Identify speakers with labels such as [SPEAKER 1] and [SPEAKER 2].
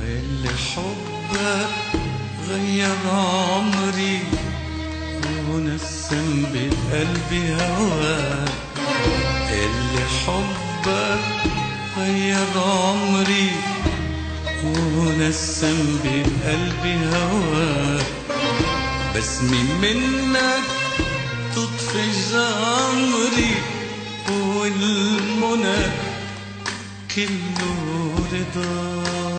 [SPEAKER 1] اللي حبك غير عمري ونسم بقلبي هواك اللي حبك غير عمري ونسم بقلبي هواك بسمي منك تطفي جمري والمنى كله رضاك